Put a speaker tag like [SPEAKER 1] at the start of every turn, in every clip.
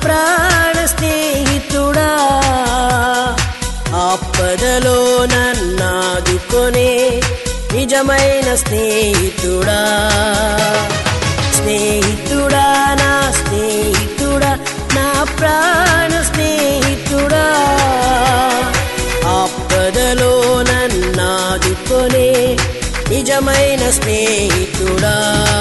[SPEAKER 1] ప్రాణ స్నేహితుడా ఆపదలో నన్నాదుకొనే నిజమైన స్నేహితుడా స్నేహితుడా నా స్నేహితుడా నా ప్రాణ స్నేహితుడా ఆపదలో నన్నాదుకొనే నిజమైన స్నేహితుడా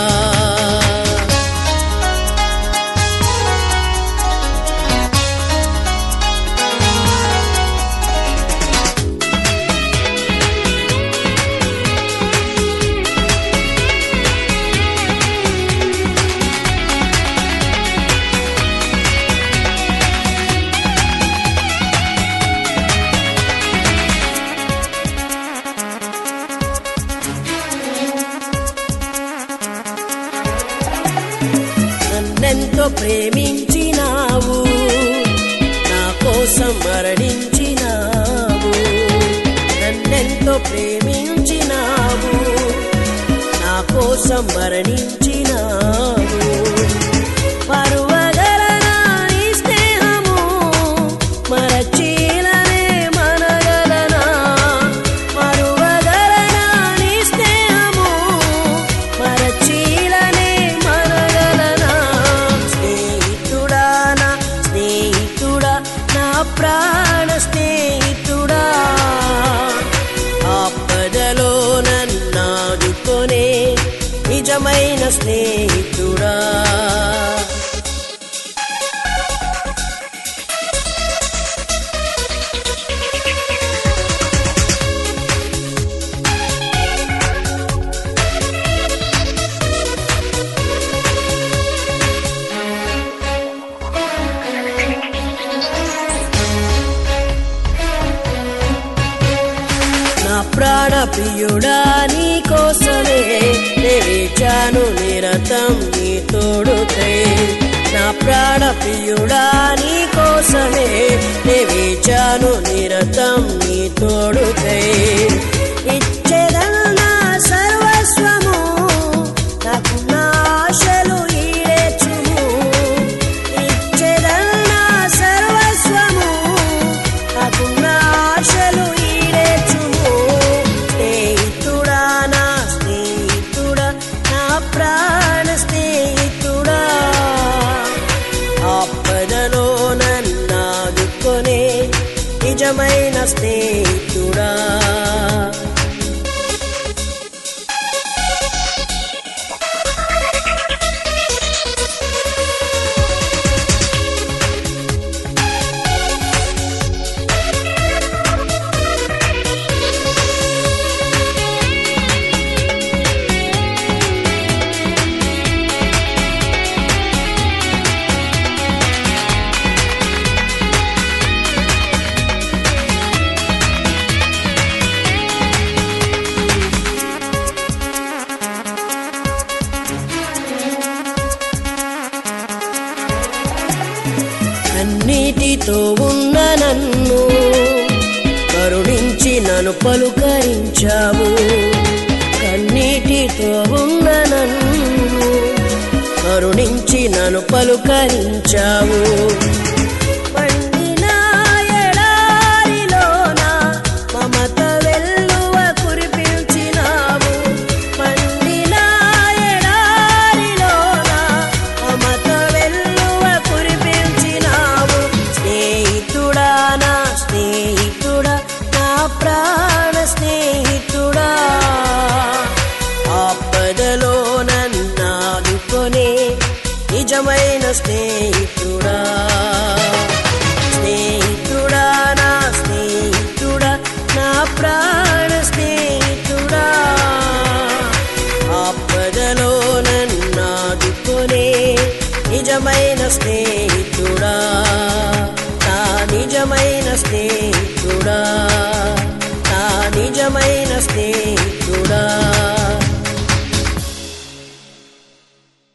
[SPEAKER 1] నన్నెంతో ప్రేమించినావు నా కోసం మరణించినావు నన్నెంతో ప్రేమించినావు నా కోసం మరణించినావు పరువగలనా నీ స్నేహము మరచీలనే మనగలనా మరువగలనా నీ స్నేహము మరచీలనే మనగలనా స్నేహితుడా నా స్నేహితుడా నా ప్రాణ స్నేహితుడా ఆపదలో నన్నాదుకొనే నిజమైన స్నేహితుడా నా ప్రాణ ప్రియుడా నీ కోసమే నే వేచాను నిరతం నీ తోడుకై నా ప్రాణ ప్రియుడా నీ కోసమే నే వేచాను నిరతం నీ తోడుకై ఇచ్చేదన్నా సర్వస్వము నాకు నా ఆశలు ఈడేచుము ఇచ్చేదన్నా సర్వస్వము నాకు నా ఆశలు ఈడేచుము స్నేహితుడా నా స్నేహితుడా నా ప్రాణ స్నేహితుడా ఆపదలో నన్నాదుకొనే నిజమైన స్నేహితుడా కన్నీటితో ఉన్న నన్ను కరుణించి నన్ను పలుకరించావు కన్నీటితో ఉన్న నన్ను కరుణించి నన్ను పలుకరించావు పండిన ఎడారిలోన మమత వెల్లువ కురిపించినావు పండిన ఎడారిలోన మమత వెల్లువ కురిపించినావు స్నేహితుడా నా స్నేహితుడా నా ప్రాణ స్నేహితుడా ఆపదలో నన్నాదుకొనే నిజమైన స్నేహితుడా స్నేహితుడా నా స్నేహితుడా నా ప్రాణ స్నేహితుడా ఆపదలో నన్నాదుకొనే నిజమైన స్నేహితుడా నా నిజమైన స్నేహితుడా నా నిజమైన స్నేహితుడా